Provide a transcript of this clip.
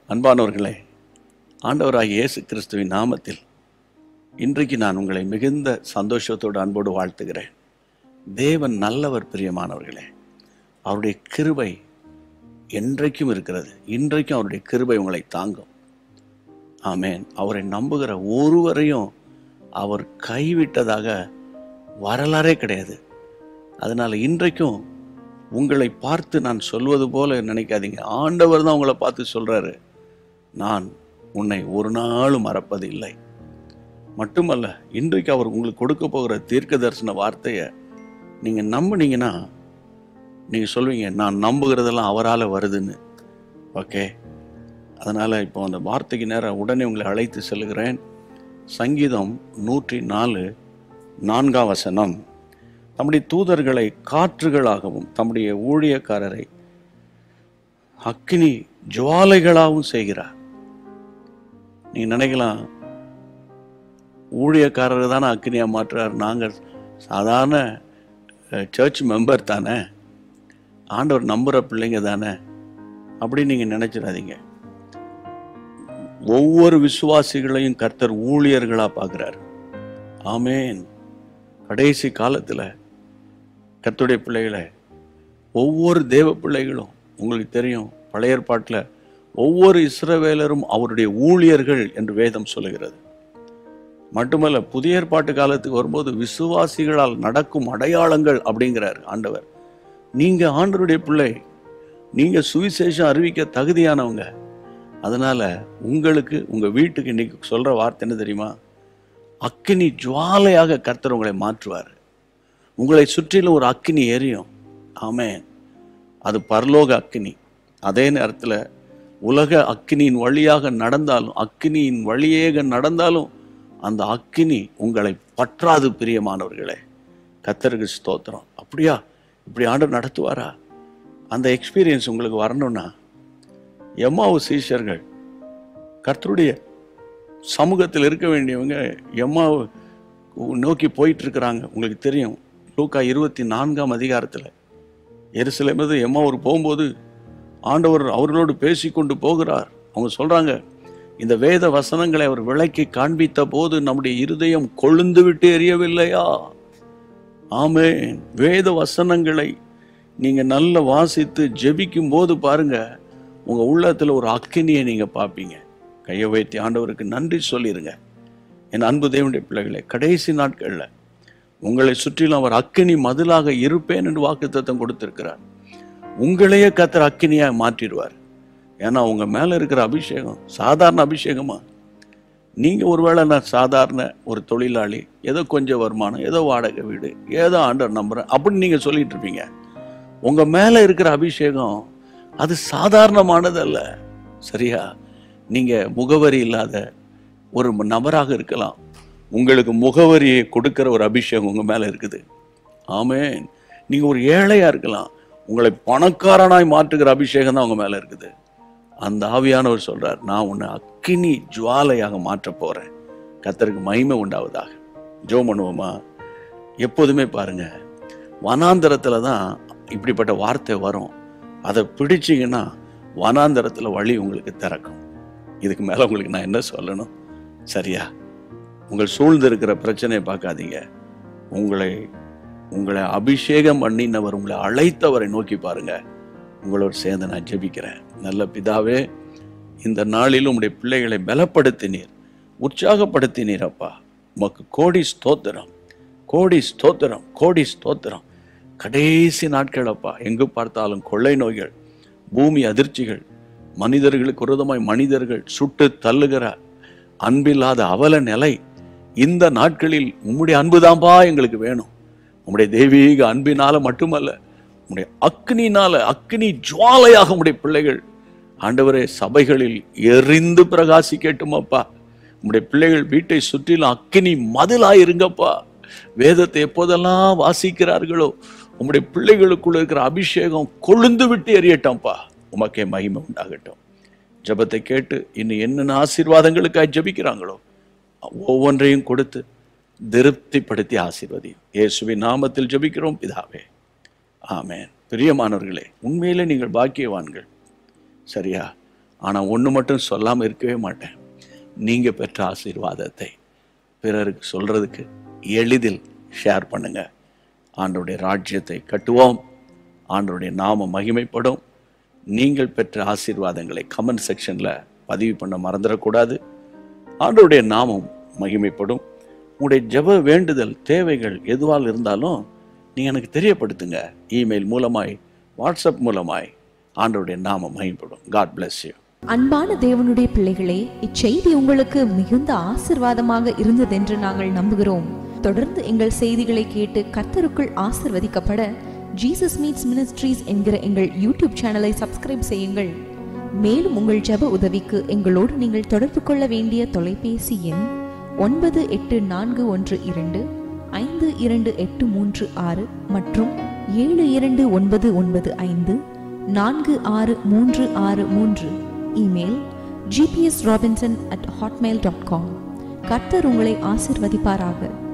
அன்பானவர்களே ஆண்டவராகிய இயேசு கிறிஸ்துவின் நாமத்தில் இன்றைக்கு நான் உங்களை மிகுந்த சந்தோஷத்தோடு அன்போடு வாழ்த்துகிறேன் தேவன் நல்லவர் பிரியமானவர்களே அவருடைய கிருபை என்றைக்கும் இருக்கிறது இன்றைக்கும் அவருடைய கிருபை உங்களை தாங்கும் ஆமென் அவரை நம்புகிற ஒருவரையும் அவர் கைவிட்டதாக வரலாறே கிடையாது அதனால் இன்றைக்கும் உங்களை பார்த்து நான் சொல்வது போல நினைக்காதீங்க ஆண்டவர் தான் உங்களை பார்த்து சொல்றாரு நான் உன்னை ஒரு நாளும் மறப்பது இல்லை மட்டுமல்ல இன்றைக்கு அவர் உங்களுக்கு கொடுக்க போகிற தீர்க்க தரிசன வார்த்தையை நீங்கள் நம்புனீங்கன்னா நீங்கள் சொல்வீங்க நான் நம்புகிறதெல்லாம் அவரால் வருதுன்னு ஓகே அதனால் இப்போ அந்த வார்த்தைக்கு நேரம் உடனே உங்களை அழைத்து செல்கிறேன் சங்கீதம் நூற்றி நாலு நான்காம் வசனம் தம்முடைய தூதர்களை காற்றுகளாகவும் தம்முடைய ஊழியக்காரரை அக்கினி ஜுவாலைகளாகவும் செய்கிறார் நீ நினைக்கலாம் ஊழியக்காரர் தானே அக்கினியாக மாற்றுறார் நாங்கள் சாதாரண சர்ச் மெம்பர் தானே ஆண்டவர் நம்புகிற பிள்ளைங்க தானே அப்படின்னு நீங்கள் நினைச்சிடாதீங்க ஒவ்வொரு விசுவாசிகளையும் கர்த்தர் ஊழியர்களாக பார்க்குறாரு ஆமேன் கடைசி காலத்தில் கர்த்தருடைய பிள்ளைகளை ஒவ்வொரு தேவ பிள்ளைகளும் உங்களுக்கு தெரியும் பழைய ஏற்பாட்டில் ஒவ்வொரு இஸ்ரவேலரும் அவருடைய ஊழியர்கள் என்று வேதம் சொல்லுகிறது மட்டுமல்ல புதிய ஏற்பாட்டு காலத்துக்கு வரும்போது விசுவாசிகளால் நடக்கும் அடையாளங்கள் அப்படிங்கிறார் ஆண்டவர் நீங்க ஆண்டவருடைய பிள்ளை நீங்க சுவிசேஷம் அறிவிக்க தகுதியானவங்க அதனால உங்களுக்கு உங்க வீட்டுக்கு இன்னைக்கு சொல்ற வார்த்தை என்ன தெரியுமா அக்கினி ஜுவாலையாக கர்த்தர் உங்களை மாற்றுவார் உங்களை சுற்றிலும் ஒரு அக்கினி எரியும் ஆமென் அது பரலோக அக்கினி அதே நேரத்தில் உலக அக்கினியின் வழியாக நடந்தாலும் அக்கினியின் வழியேக நடந்தாலும் அந்த அக்கினி உங்களை பற்றாது பிரியமானவர்களே கத்தருக்கு ஸ்தோத்திரம் அப்படியா இப்படி ஆண்டு நடத்துவாரா அந்த எக்ஸ்பீரியன்ஸ் உங்களுக்கு வரணும்னா எம்மாவு சீஷர்கள் கர்த்தருடைய சமூகத்தில் இருக்க வேண்டியவங்க எம்மாவு நோக்கி போயிட்டு இருக்கிறாங்க உங்களுக்கு தெரியும் லூக்கா இருபத்தி நான்காம் அதிகாரத்தில் எருசலேமது எம்மாவூர் போகும்போது ஆண்டவர் அவர்களோடு பேசிக்கொண்டு போகிறார் அவங்க சொல்றாங்க இந்த வேத வசனங்களை அவர் விளக்கி காண்பித்த போது நம்முடைய இருதயம் கொழுந்து விட்டு எரியவில்லையா ஆமென் வேத வசனங்களை நீங்க நல்ல வாசித்து ஜெபிக்கும் போது பாருங்க உங்க உள்ளத்துல ஒரு அக்கினியை நீங்க பார்ப்பீங்க கையை வைத்து ஆண்டவருக்கு நன்றி சொல்லிருங்க என் அன்பு தேவனுடைய பிள்ளைகளை கடைசி நாட்கள்ல உங்களை சுற்றிலும் அவர் அக்கினி மதிலாக இருப்பேன் என்று வாக்குத்தத்தம் கொடுத்திருக்கிறார் உங்களையே கத்தர் அக்கினியா மாற்றிடுவார் ஏன்னா உங்க மேல இருக்கிற அபிஷேகம் சாதாரண அபிஷேகமா நீங்க ஒருவேளை நான் சாதாரண ஒரு தொழிலாளி ஏதோ கொஞ்சம் வருமானம் ஏதோ வாடகை வீடு ஏதோ ஆண்டவர் நம்புறேன் அப்படின்னு நீங்க சொல்லிட்டு இருப்பீங்க உங்க மேல இருக்கிற அபிஷேகம் அது சாதாரணமானது அல்ல சரியா நீங்க முகவரி இல்லாத ஒரு நபராக இருக்கலாம் உங்களுக்கு முகவரியை கொடுக்கிற ஒரு அபிஷேகம் உங்க மேல இருக்குது ஆமென் நீங்க ஒரு ஏழையா இருக்கலாம் உங்களை பணக்காரனாய் மாற்றுகிற அபிஷேகம் தான் உங்க மேல இருக்குது அந்த ஆவியானவர் சொல்றார் நான் உன்னை அக்கினி ஜுவாலையாக மாற்ற போறேன் கத்தருக்கு மகிமை உண்டாவதாக ஜோ பண்ணுவோமா எப்போதுமே பாருங்க வனாந்தரத்துல தான் இப்படிப்பட்ட வார்த்தை வரும் அதை பிடிச்சிங்கன்னா வனாந்தரத்துல வழி உங்களுக்கு திறக்கும் இதுக்கு மேல உங்களுக்கு நான் என்ன சொல்லணும் சரியா உங்கள் சூழ்ந்து இருக்கிற பிரச்சனையை பார்க்காதீங்க உங்களை உங்களை அபிஷேகம் பண்ணினவர் உங்களை அழைத்தவரை நோக்கி பாருங்க உங்களோடு சேர்ந்து நான் ஜெபிக்கிறேன் நல்ல பிதாவே இந்த நாளில் உம்முடைய பிள்ளைகளை பலப்படுத்தினீர் உற்சாகப்படுத்தினீர் அப்பா உமக்கு கோடி ஸ்தோத்திரம் கோடி ஸ்தோத்திரம் கோடி ஸ்தோத்திரம் கடைசி நாட்கள் அப்பா எங்கு பார்த்தாலும் கொள்ளை நோய்கள் பூமி அதிர்ச்சிகள் மனிதர்களுக்கு விரோதமாய் மனிதர்கள் சுட்டு தள்ளுகிற அன்பில்லாத அவல நிலை இந்த நாட்களில் உம்முடைய அன்புதான்பா எங்களுக்கு வேணும் உம்முடைய தெய்வீக அன்பினால மட்டுமல்ல உம்முடைய அக்னினால அக்னி ஜுவாலையாக உம்முடைய பிள்ளைகள் ஆண்டவரே சபைகளில் எரிந்து பிரகாசிக்கட்டும் அப்பா உம்முடைய பிள்ளைகள் வீட்டை சுற்றிலும் அக்கினி மதிலாய் இருங்கப்பா வேதத்தை எப்போதெல்லாம் வாசிக்கிறார்களோ உம்முடைய பிள்ளைகளுக்குள்ள இருக்கிற அபிஷேகம் கொழுந்து விட்டு எரியட்டோம்ப்பா உமக்கே மகிமை உண்டாகட்டும் ஜெபத்தை கேட்டு இன்னும் என்னென்ன ஆசீர்வாதங்களுக்காக ஜெபிக்கிறாங்களோ ஒவ்வொன்றையும் கொடுத்து திருப்திப்படுத்தி ஆசீர்வதியும் இயேசுவின் நாமத்தில் ஜெபிக்கிறோம் பிதாவே ஆமென் பிரியமானவர்களே உண்மையிலே நீங்கள் பாக்கியவான்கள் சரியா ஆனால் ஒன்று மட்டும் சொல்லாமல் இருக்கவே மாட்டேன் நீங்கள் பெற்ற ஆசீர்வாதத்தை பிறருக்கு சொல்கிறதுக்கு எளிதில் ஷேர் பண்ணுங்க ஆண்டவருடைய ராஜ்யத்தை கட்டுவோம் ஆண்டவருடைய நாம மகிமைப்படும் நீங்கள் பெற்ற ஆசீர்வாதங்களை கமெண்ட் செக்ஷனில் பதிவு பண்ண மறந்துடக்கூடாது ஆண்டவருடைய நாமம் மகிமைப்படும் உங்களுடைய ஜெப வேண்டுதல் தேவைகள் எதுவாக இருந்தாலும் நீங்கள் எனக்கு தெரியப்படுத்துங்க இமெயில் மூலமாய் வாட்ஸ்அப் மூலமாய் ஆண்டவருடைய நாமம் மகிமைப்படும் காட் bless யூ அன்பான தேவனுடைய பிள்ளைகளே இச்செய்தி உங்களுக்கு மிகுந்த ஆசிர்வாதமாக இருந்ததென்று நாங்கள் நம்புகிறோம் தொடர்ந்து எங்கள் செய்திகளை கேட்டு கர்த்தருக்குள் ஆசிர்வதிக்கப்பட ஜீசஸ் மீட்ஸ் மினிஸ்ட்ரீஸ் என்கிற எங்கள் யூடியூப் சேனலை சப்ஸ்கிரைப் செய்யுங்கள் மேலும் உங்கள் ஜெப உதவிக்கு எங்களோடு நீங்கள் தொடர்பு கொள்ள வேண்டிய தொலைபேசி எண் ஒன்பது எட்டு நான்கு ஒன்று இரண்டு ஐந்து இரண்டு எட்டு மூன்று ஆறு மற்றும் ஏழு இரண்டு ஒன்பது ஒன்பது ஐந்து நான்கு ஆறு மூன்று ஆறு மூன்று email GPS Robinson at Hotmail dot com கர்த்தர் உங்களை ஆசிர்வதிப்பாராக